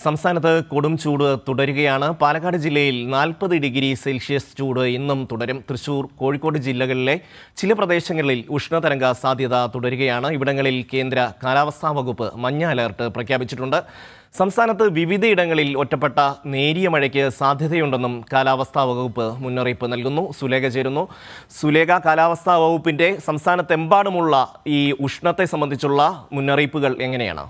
സംസ്ഥാനത്ത് കൊടും ചൂട് തുടരുകയാണ് പാലക്കാട് ജില്ലയിൽ നാൽപ്പത് ഡിഗ്രി സെൽഷ്യസ് ചൂട് ഇന്നും തുടരും തൃശൂർ കോഴിക്കോട് ജില്ലകളിലെ ചില പ്രദേശങ്ങളിൽ ഉഷ്ണതരംഗ സാധ്യത തുടരുകയാണ് ഇവിടങ്ങളിൽ കേന്ദ്ര കാലാവസ്ഥാ വകുപ്പ് മഞ്ഞ അലർട്ട് പ്രഖ്യാപിച്ചിട്ടുണ്ട് സംസ്ഥാനത്ത് വിവിധയിടങ്ങളിൽ ഒറ്റപ്പെട്ട നേരിയ മഴയ്ക്ക് സാധ്യതയുണ്ടെന്നും കാലാവസ്ഥാ വകുപ്പ് മുന്നറിയിപ്പ് നൽകുന്നു സുലേഖ ചേരുന്നു സുലേഖ കാലാവസ്ഥാ വകുപ്പിന്റെ സംസ്ഥാനത്തെമ്പാടുമുള്ള ഈ ഉഷ്ണത്തെ സംബന്ധിച്ചുള്ള മുന്നറിയിപ്പുകൾ എങ്ങനെയാണ്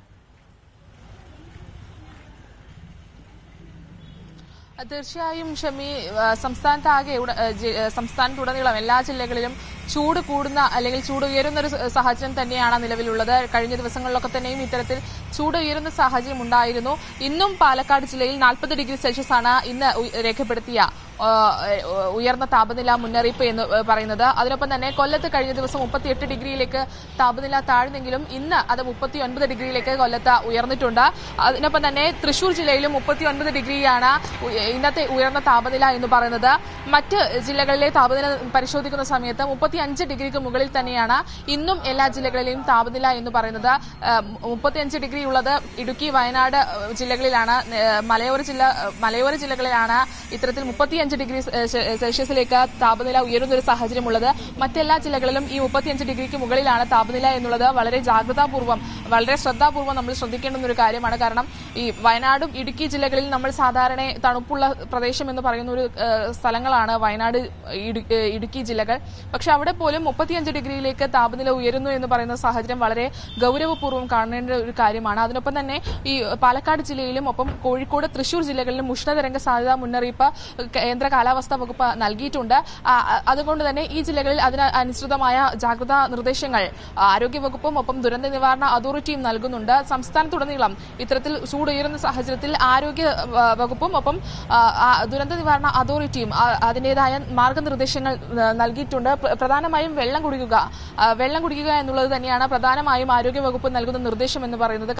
തീർച്ചയായും ഷമി ആ, സംസ്ഥാനത്താകെ ഉട- ആ, ജി- ആ, സംസ്ഥാനത്തുടനീളം എല്ലാ ജില്ലകളിലും ചൂട് കൂടുന്ന അല്ലെങ്കിൽ ചൂട് ഉയരുന്ന ഒരു സ- സാഹചര്യം തന്നെയാണ് നിലവിലുള്ളത് കഴിഞ്ഞ ദിവസങ്ങളിലൊക്കെ തന്നെയും ഇത്തരത്തിൽ ചൂട് ഉയരുന്ന സാഹചര്യം ഉണ്ടായിരുന്നു ഇന്നും പാലക്കാട് ജില്ലയിൽ നാൽപ്പത് ഡിഗ്രി സെൽഷ്യസ് ആണ് ഇന്ന് ഉ- രേഖപ്പെടുത്തിയ ആ, ഉയർന്ന താപനില മുന്നറിയിപ്പ് എന്ന് പറയുന്നത് അതിനൊപ്പം തന്നെ കൊല്ലത്ത് കഴിഞ്ഞ ദിവസം മുപ്പത്തിയെട്ട് ഡിഗ്രിയിലേക്ക് താപനില താഴ്ന്നെങ്കിലും ഇന്ന് അത് മുപ്പത്തി ഒൻപത് ഡിഗ്രിയിലേക്ക് കൊല്ലത്ത് ഉയർന്നിട്ടുണ്ട് അതിനൊപ്പം തന്നെ തൃശൂർ ജില്ലയിലും മുപ്പത്തി ഒൻപത് ഡിഗ്രിയാണ് ഉ- ഇന്നത്തെ ഉയർന്ന താപനില എന്ന് പറയുന്നത് മറ്റ് ജില്ലകളിലെ താപനില പരിശോധിക്കുന്ന സമയത്ത് മുപ്പത്തി അഞ്ച് ഡിഗ്രിക്ക് മുകളിൽ തന്നെയാണ് ഇന്നും എല്ലാ ജില്ലകളിലെയും താപനില എന്ന് പറയുന്നത് മുപ്പത്തിയഞ്ച് ഡിഗ്രി ഉള്ളത് ഇടുക്കി വയനാട് ഏഹ്, ജില്ലകളിലാണ് ഏഹ്, മലയോര ജില്ല ഏഹ്, മലയോര ജില്ലകളിലാണ് ഇത്തരത്തിൽ മുപ്പത്തിയഞ്ച് ഡിഗ്രി സെ- സെ- സെൽഷ്യസിലേക്ക് താപനില ഉയരുന്ന ഒരു സാഹചര്യമുള്ളത് മറ്റെല്ലാ ജില്ലകളിലും ഈ മുപ്പത്തിയഞ്ച് ഡിഗ്രിക്ക് മുകളിലാണ് താപനില എന്നുള്ളത് വളരെ ജാഗ്രതാപൂർവ്വം വളരെ ശ്രദ്ധാപൂർവ്വം നമ്മൾ ശ്രദ്ധിക്കേണ്ടുന്ന ഒരു കാര്യമാണ് കാരണം ഈ വയനാടും ഇടുക്കി ജില്ലകളിൽ നമ്മൾ സാധാരണ തണുപ്പുള്ള പ്രദേശം എന്ന് പറയുന്ന ഒരു ഏഹ്, സ്ഥലങ്ങളാണ് വയനാട് ഇടു- ഏഹ്, ഇടുക്കി ജില്ലകൾ പക്ഷെ അവിടെ പോലും മുപ്പത്തിയഞ്ച് ഡിഗ്രിയിലേക്ക് താപനില ഉയരുന്നു എന്ന് പറയുന്ന സാഹചര്യം വളരെ ഗൗരവപൂർവ്വം കാണേണ്ട ഒരു കാര്യമാണ് അതിനൊപ്പം തന്നെ ഈ പാലക്കാട് ജില്ലയിലും ഒപ്പം കോഴിക്കോട് തൃശൂർ ജില്ലകളിലും ഉഷ്ണതരംഗ സാധ്യതാ മുന്നറിയിപ്പ് കേന്ദ്ര കാലാവസ്ഥാ വകുപ്പ് നൽകിയിട്ടുണ്ട് ആ, ആ, അതുകൊണ്ട് തന്നെ ഈ ജില്ലകളിൽ അതിന് അനുസൃതമായ ജാഗ്രതാ നിർദ്ദേശങ്ങൾ ആരോഗ്യവകുപ്പും ഒപ്പം ദുരന്ത നിവാരണ അതോറിറ്റിയും നൽകുന്നുണ്ട് സംസ്ഥാനത്തുടനീളം ഇത്തരത്തിൽ ചൂടുയരുന്ന സാഹചര്യത്തിൽ ആരോഗ്യ ആ, വകുപ്പും ഒപ്പം ആ, ആ, ദുരന്ത നിവാരണ അതോറിറ്റിയും ആ, അതിന്റേതായ മാർഗനിർദ്ദേശങ്ങൾ ആ, നൽകിയിട്ടുണ്ട് പ്ര- പ്രധാനമായും വെള്ളം കുടിക്കുക ആ, വെള്ളം കുടിക്കുക എന്നുള്ളത് തന്നെയാണ് പ്രധാനമായും ആരോഗ്യ വകുപ്പ് നൽകുന്ന നിർദ്ദേശം എന്ന് പറയുന്നത്